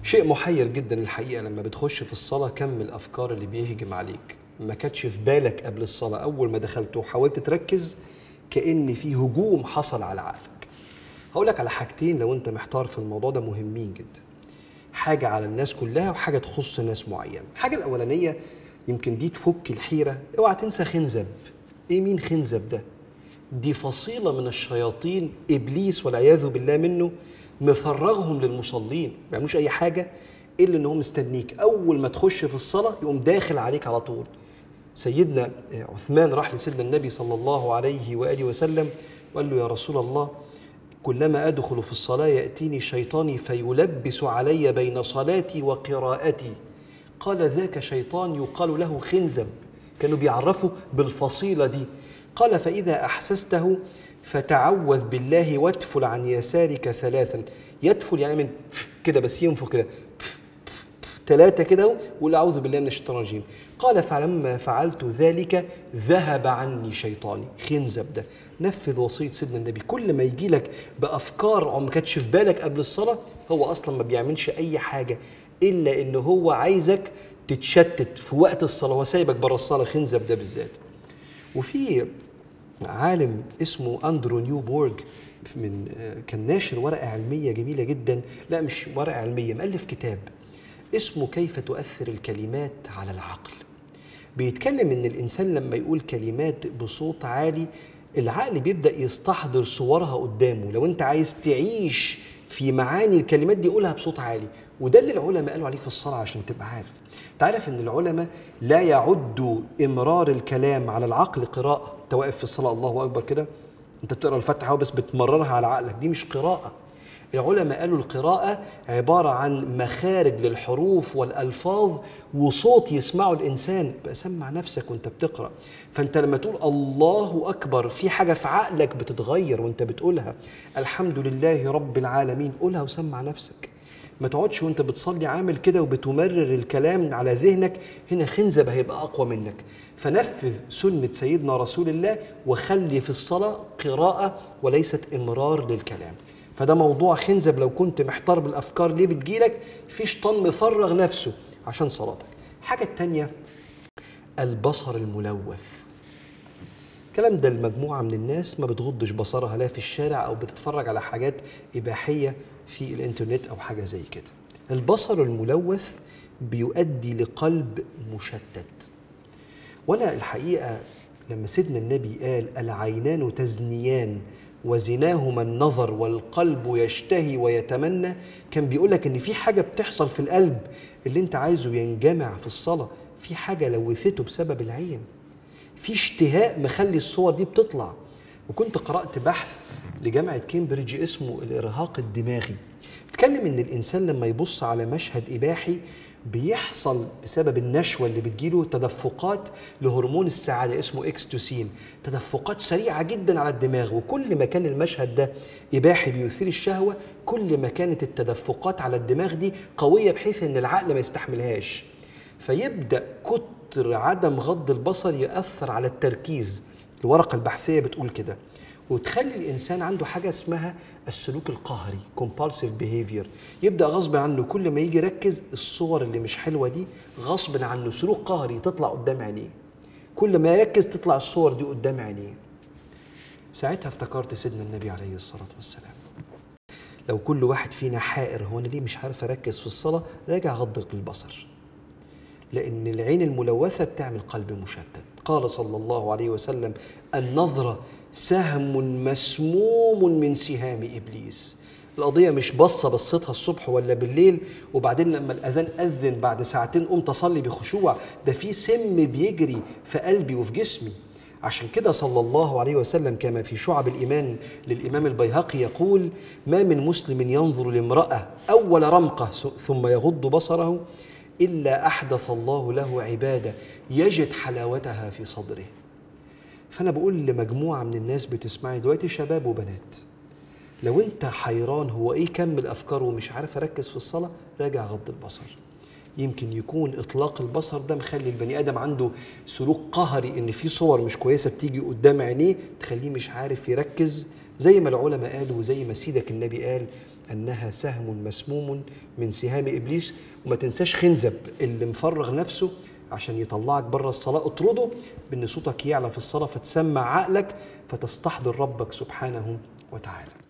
شيء محير جدا الحقيقه لما بتخش في الصلاه كم الافكار اللي بيهجم عليك ما كانتش في بالك قبل الصلاه اول ما دخلت وحاولت تركز كان في هجوم حصل على عقلك هقول لك على حاجتين لو انت محتار في الموضوع ده مهمين جدا حاجه على الناس كلها وحاجه تخص ناس معينه الحاجه الاولانيه يمكن دي تفك الحيره اوعى تنسى خنزب ايه مين خنزب ده دي فصيله من الشياطين ابليس والعياذ بالله منه مفرغهم للمصلين ما بيعملوش اي حاجه الا ان هو مستنيك اول ما تخش في الصلاه يقوم داخل عليك على طول سيدنا عثمان راح لسيدنا النبي صلى الله عليه واله وسلم وقال له يا رسول الله كلما ادخل في الصلاه ياتيني شيطاني فيلبس علي بين صلاتي وقراءتي قال ذاك شيطان يقال له خنزب كانوا بيعرفوا بالفصيله دي قال فاذا احسسته فتعوذ بالله واتفل عن يسارك ثلاثا يدفل يعني من كده بس ينفخ كده ثلاثة كده وقول أعوذ بالله من الشيطان الرجيم قال فلما فعلت ذلك ذهب عني شيطاني خنزب ده نفذ وصية سيدنا النبي كل ما يجي لك بأفكار ما كانتش في بالك قبل الصلاة هو أصلا ما بيعملش أي حاجة إلا إن هو عايزك تتشتت في وقت الصلاة وسايبك بره الصلاة خنزب ده بالذات وفي عالم اسمه اندرو نيوبورج من كان ناشر ورقه علميه جميله جدا لا مش ورقه علميه مؤلف كتاب اسمه كيف تؤثر الكلمات على العقل بيتكلم ان الانسان لما يقول كلمات بصوت عالي العقل بيبدا يستحضر صورها قدامه لو انت عايز تعيش في معاني الكلمات دي قولها بصوت عالي وده اللي العلماء قالوا عليه في الصلاة عشان تبقى عارف تعرف ان العلماء لا يعدوا امرار الكلام على العقل قراءة انت واقف في الصلاة الله اكبر كده انت بتقرا الفاتحة بس بتمررها على عقلك دي مش قراءة العلماء قالوا القراءة عبارة عن مخارج للحروف والألفاظ وصوت يسمعه الإنسان يبقى سمع نفسك وانت بتقرأ فانت لما تقول الله أكبر في حاجة في عقلك بتتغير وانت بتقولها الحمد لله رب العالمين قولها وسمع نفسك ما تقعدش وانت بتصلي عامل كده وبتمرر الكلام على ذهنك هنا خنزب هيبقى اقوى منك فنفذ سنه سيدنا رسول الله وخلي في الصلاه قراءه وليست امرار للكلام فده موضوع خنزب لو كنت محتار بالافكار ليه بتجيلك في شيطان مفرغ نفسه عشان صلاتك الحاجه التانيه البصر الملوث الكلام ده المجموعة من الناس ما بتغضش بصرها لا في الشارع أو بتتفرج على حاجات إباحية في الإنترنت أو حاجة زي كده البصر الملوث بيؤدي لقلب مشتت وأنا الحقيقة لما سيدنا النبي قال العينان تزنيان وزناهما النظر والقلب يشتهي ويتمنى كان بيقولك ان في حاجه بتحصل في القلب اللي انت عايزه ينجمع في الصلاه في حاجه لوثته بسبب العين في اشتهاء مخلي الصور دي بتطلع وكنت قرأت بحث لجامعة كامبريدج اسمه الإرهاق الدماغي بيتكلم إن الإنسان لما يبص على مشهد إباحي بيحصل بسبب النشوة اللي بتجيله تدفقات لهرمون السعادة اسمه اكستوسين تدفقات سريعة جدا على الدماغ وكل ما كان المشهد ده إباحي بيثير الشهوة كل ما كانت التدفقات على الدماغ دي قوية بحيث إن العقل ما يستحملهاش فيبدأ كتر عدم غض البصر يأثر على التركيز الورقة البحثية بتقول كده وتخلي الإنسان عنده حاجة اسمها السلوك القهري compulsive behavior يبدأ غصب عنه كل ما يجي يركز الصور اللي مش حلوة دي غصب عنه سلوك قهري تطلع قدام عينيه كل ما يركز تطلع الصور دي قدام عينيه ساعتها افتكرت سيدنا النبي عليه الصلاة والسلام لو كل واحد فينا حائر هو انا ليه مش عارف اركز في الصلاه راجع غض البصر لان العين الملوثه بتعمل قلب مشتت قال صلى الله عليه وسلم النظره سهم مسموم من سهام ابليس القضيه مش بصه بصيتها الصبح ولا بالليل وبعدين لما الاذان اذن بعد ساعتين قمت اصلي بخشوع ده في سم بيجري في قلبي وفي جسمي عشان كده صلى الله عليه وسلم كما في شعب الإيمان للإمام البيهقي يقول ما من مسلم ينظر لامرأة أول رمقة ثم يغض بصره إلا أحدث الله له عبادة يجد حلاوتها في صدره فأنا بقول لمجموعة من الناس بتسمعي دلوقتي شباب وبنات لو أنت حيران هو إيه كم الأفكار ومش عارف أركز في الصلاة راجع غض البصر يمكن يكون اطلاق البصر ده مخلي البني ادم عنده سلوك قهري ان في صور مش كويسه بتيجي قدام عينيه تخليه مش عارف يركز زي ما العلماء قالوا وزي ما سيدك النبي قال انها سهم مسموم من سهام ابليس وما تنساش خنزب اللي مفرغ نفسه عشان يطلعك بره الصلاه اطرده بان صوتك يعلى في الصلاه فتسمع عقلك فتستحضر ربك سبحانه وتعالى